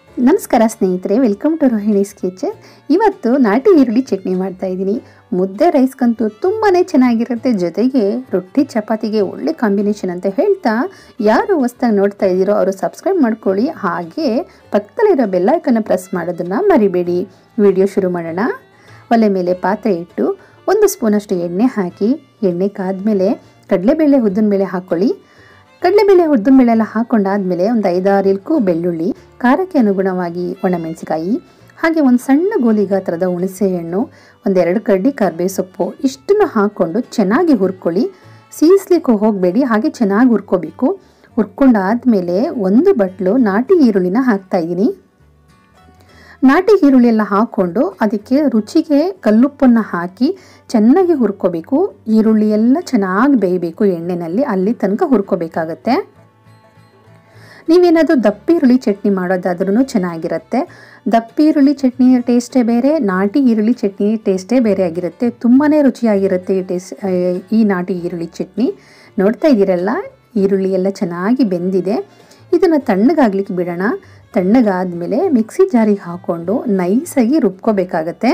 ನಮಸ್ಕಾರ ಸ್ನೇಹಿತರೆ welcome to Rohini's kitchen ಇವತ್ತು ನಾಟಿ ಈರುಳ್ಳಿ ಚಟ್ನಿ ಮಾಡ್ತಾ ಇದ್ದೀನಿ ಮುದ್ದೆ ರೈಸ್ಗಂತೂ ತುಂಬಾ ಚೆನ್ನಾಗಿರುತ್ತೆ ಜೊತೆಗೆ ರೊಟ್ಟಿ ಚಪಾತಿಗೆ ಒಳ್ಳೆ ಕಾಂಬಿನೇಷನ್ ಅಂತ ಹೇಳ್ತಾ ಯಾರು ಹೊಸ್ದಾಗಿ ನೋಡ್ತಾ ಇದ್ದೀರೋ ಅವರು ಸಬ್ಸ್ಕ್ರೈಬ್ ಮಾಡ್ಕೊಳ್ಳಿ ಹಾಗೆ ಪಕ್ಕದಲ್ಲಿರೋ ಬೆಲ್ಲೈಕನ್ನು ಪ್ರೆಸ್ ಮಾಡೋದನ್ನು ಮರಿಬೇಡಿ ವಿಡಿಯೋ ಶುರು ಮಾಡೋಣ ಒಲೆ ಮೇಲೆ ಪಾತ್ರೆ ಇಟ್ಟು ಒಂದು ಸ್ಪೂನಷ್ಟು ಎಣ್ಣೆ ಹಾಕಿ ಎಣ್ಣೆ ಕಾದ್ಮೇಲೆ ಕಡಲೆಬೇಳೆ ಉದ್ದಿನಬೇಳೆ ಹಾಕ್ಕೊಳ್ಳಿ ಕಡಲೆಬೇಳೆ ಉದ್ದಿನಬೇಳೆ ಎಲ್ಲ ಹಾಕೊಂಡಾದ್ಮೇಲೆ ಒಂದು ಐದಾರು ಇಲ್ಕು ಬೆಳ್ಳುಳ್ಳಿ ಖಾರಕ್ಕೆ ಅನುಗುಣವಾಗಿ ಒಣಮೆಣಸಿಕಾಯಿ ಹಾಗೆ ಒಂದು ಸಣ್ಣ ಗೋಲಿ ಗಾತ್ರದ ಹುಣಸೆ ಹಣ್ಣು ಒಂದೆರಡು ಕಡ್ಡಿ ಕರ್ಬೇವು ಸೊಪ್ಪು ಇಷ್ಟನ್ನು ಹಾಕ್ಕೊಂಡು ಚೆನ್ನಾಗಿ ಹುರ್ಕೊಳ್ಳಿ ಸೀಸ್ಲಿಕ್ಕೆ ಹೋಗಬೇಡಿ ಹಾಗೆ ಚೆನ್ನಾಗಿ ಹುರ್ಕೋಬೇಕು ಹುರ್ಕೊಂಡಾದ್ಮೇಲೆ ಒಂದು ಬಟ್ಲು ನಾಟಿ ಈರುಳ್ಳಿನ ಹಾಕ್ತಾ ಇದ್ದೀನಿ ನಾಟಿ ಈರುಳ್ಳಿ ಎಲ್ಲ ಹಾಕ್ಕೊಂಡು ಅದಕ್ಕೆ ರುಚಿಗೆ ಕಲ್ಲುಪ್ಪನ್ನು ಹಾಕಿ ಚೆನ್ನಾಗಿ ಹುರ್ಕೋಬೇಕು ಈರುಳ್ಳಿ ಎಲ್ಲ ಚೆನ್ನಾಗಿ ಬೇಯಬೇಕು ಎಣ್ಣೆನಲ್ಲಿ ಅಲ್ಲಿ ತನಕ ಹುರ್ಕೋಬೇಕಾಗತ್ತೆ ನೀವೇನಾದರೂ ದಪ್ಪ ಈರುಳ್ಳಿ ಚಟ್ನಿ ಮಾಡೋದಾದ್ರೂ ಚೆನ್ನಾಗಿರುತ್ತೆ ದಪ್ಪ ಈರುಳ್ಳಿ ಚಟ್ನಿ ಟೇಸ್ಟೇ ಬೇರೆ ನಾಟಿ ಈರುಳ್ಳಿ ಚಟ್ನಿ ಟೇಸ್ಟೇ ಬೇರೆ ಆಗಿರುತ್ತೆ ತುಂಬಾ ರುಚಿಯಾಗಿರುತ್ತೆ ಈ ಟೇಸ್ಟ್ ಈ ನಾಟಿ ಈರುಳ್ಳಿ ಚಟ್ನಿ ನೋಡ್ತಾ ಇದ್ದೀರಲ್ಲ ಈರುಳ್ಳಿ ಎಲ್ಲ ಚೆನ್ನಾಗಿ ಬೆಂದಿದೆ ಇದನ್ನು ತಣ್ಣಗಾಗ್ಲಿಕ್ಕೆ ಬಿಡೋಣ ತಣ್ಣಗಾದ್ಮೇಲೆ ಮಿಕ್ಸಿ ಜಾರಿಗೆ ಹಾಕ್ಕೊಂಡು ನೈಸಾಗಿ ರುಬ್ಕೋಬೇಕಾಗತ್ತೆ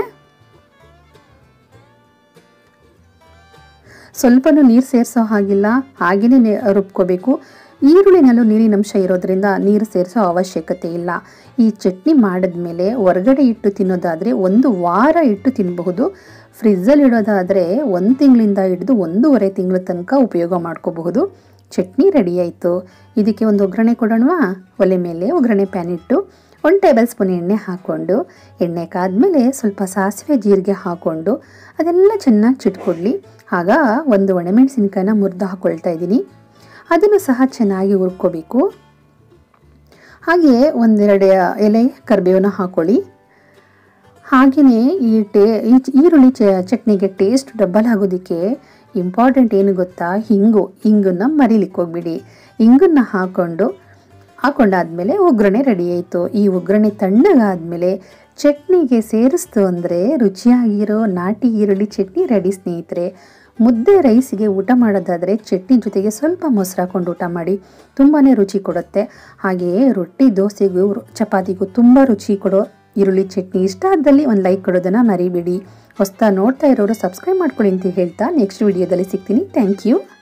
ಸ್ವಲ್ಪನೂ ನೀರು ಸೇರಿಸೋ ಹಾಗಿಲ್ಲ ಹಾಗೆಯೇ ರುಬ್ಕೋಬೇಕು ಈರುಳ್ಳಿನಲ್ಲೂ ನೀರಿನ ಅಂಶ ಇರೋದ್ರಿಂದ ನೀರು ಸೇರಿಸೋ ಅವಶ್ಯಕತೆ ಇಲ್ಲ ಈ ಚಟ್ನಿ ಮಾಡಿದ್ಮೇಲೆ ಹೊರಗಡೆ ಇಟ್ಟು ತಿನ್ನೋದಾದರೆ ಒಂದು ವಾರ ಇಟ್ಟು ತಿನ್ನಬಹುದು ಫ್ರಿಜ್ಜಲ್ಲಿ ಇಡೋದಾದರೆ ಒಂದು ತಿಂಗಳಿಂದ ಹಿಡಿದು ಒಂದೂವರೆ ತಿಂಗಳ ತನಕ ಉಪಯೋಗ ಮಾಡ್ಕೋಬಹುದು ಚಟ್ನಿ ರೆಡಿ ಆಯಿತು ಇದಕ್ಕೆ ಒಂದು ಒಗ್ಗರಣೆ ಕೊಡೋಣವಾ ಒಲೆ ಮೇಲೆ ಒಗ್ಗರಣೆ ಪ್ಯಾನ್ ಇಟ್ಟು ಒಂದು ಟೇಬಲ್ ಸ್ಪೂನ್ ಎಣ್ಣೆ ಹಾಕ್ಕೊಂಡು ಎಣ್ಣೆ ಕಾದ್ಮೇಲೆ ಸ್ವಲ್ಪ ಸಾಸಿವೆ ಜೀರಿಗೆ ಹಾಕ್ಕೊಂಡು ಅದೆಲ್ಲ ಚೆನ್ನಾಗಿ ಚಿಟ್ಕೊಡ್ಲಿ ಆಗ ಒಂದು ಒಣಮೆಣಸಿನ್ಕಾಯಿನ ಮುರಿದು ಹಾಕ್ಕೊಳ್ತಾ ಇದ್ದೀನಿ ಅದನ್ನು ಸಹ ಚೆನ್ನಾಗಿ ಹುರ್ಕೋಬೇಕು ಹಾಗೆ ಒಂದೆರಡು ಎಲೆ ಕರಿಬೇವನ್ನ ಹಾಕ್ಕೊಳ್ಳಿ ಹಾಗೆಯೇ ಈ ಟೇ ಈ ಈರುಳ್ಳಿ ಚ ಚಟ್ನಿಗೆ ಟೇಸ್ಟ್ ಡಬ್ಬಲ್ ಆಗೋದಕ್ಕೆ ಇಂಪಾರ್ಟೆಂಟ್ ಏನು ಗೊತ್ತಾ ಹಿಂಗು ಹಿಂಗನ್ನು ಮರಿಲಿಕ್ಕೆ ಹೋಗ್ಬಿಡಿ ಹಿಂಗನ್ನು ಹಾಕ್ಕೊಂಡು ಹಾಕೊಂಡಾದ್ಮೇಲೆ ಒಗ್ಗರಣೆ ರೆಡಿ ಆಯಿತು ಈ ಒಗ್ಗರಣೆ ತಣ್ಣಗಾದ್ಮೇಲೆ ಚಟ್ನಿಗೆ ಸೇರಿಸ್ತು ಅಂದರೆ ರುಚಿಯಾಗಿರೋ ನಾಟಿ ಈರುಳ್ಳಿ ಚಟ್ನಿ ರೆಡಿ ಸ್ನೇಹಿತರೆ ಮುದ್ದೆ ರೈಸಿಗೆ ಊಟ ಮಾಡೋದಾದರೆ ಚಟ್ನಿ ಜೊತೆಗೆ ಸ್ವಲ್ಪ ಮೊಸರು ಹಾಕೊಂಡು ಊಟ ಮಾಡಿ ತುಂಬಾ ರುಚಿ ಕೊಡುತ್ತೆ ಹಾಗೆಯೇ ರೊಟ್ಟಿ ದೋಸೆಗೂ ಚಪಾತಿಗೂ ತುಂಬ ರುಚಿ ಕೊಡೋ ಈರುಳ್ಳಿ ಚಟ್ನಿ ಇಷ್ಟ ಆದಲ್ಲಿ ಒಂದು ಲೈಕ್ ಕೊಡೋದನ್ನು ಮರಿಬೇಡಿ ಹೊಸ್ತಾ ನೋಡ್ತಾ ಇರೋರು ಸಬ್ಸ್ಕ್ರೈಬ್ ಮಾಡ್ಕೊಳ್ಳಿ ಅಂತ ಹೇಳ್ತಾ ನೆಕ್ಸ್ಟ್ ವಿಡಿಯೋದಲ್ಲಿ ಸಿಗ್ತೀನಿ ಥ್ಯಾಂಕ್ ಯು